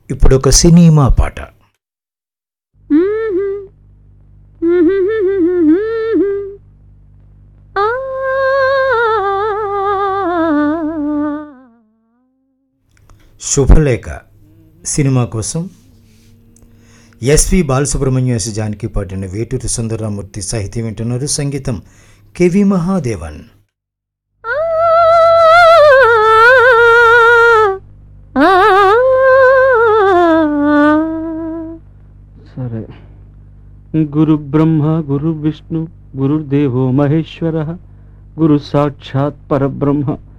ఇప్పుడు ఒక సినిమా పాట శుభలేఖ సినిమా కోసం ఎస్వి బాలసుబ్రహ్మణ్యం ఎస్ జానకి పాడిన వేటూరి సుందరరామూర్తి సాహిత్యం వింటున్నారు సంగీతం కెవి మహాదేవన్ సరే గురు బ్రహ్మ గురు విష్ణు గురుర్దేవో మహేశ్వర గురు సాక్షాత్ పరబ్రహ్మ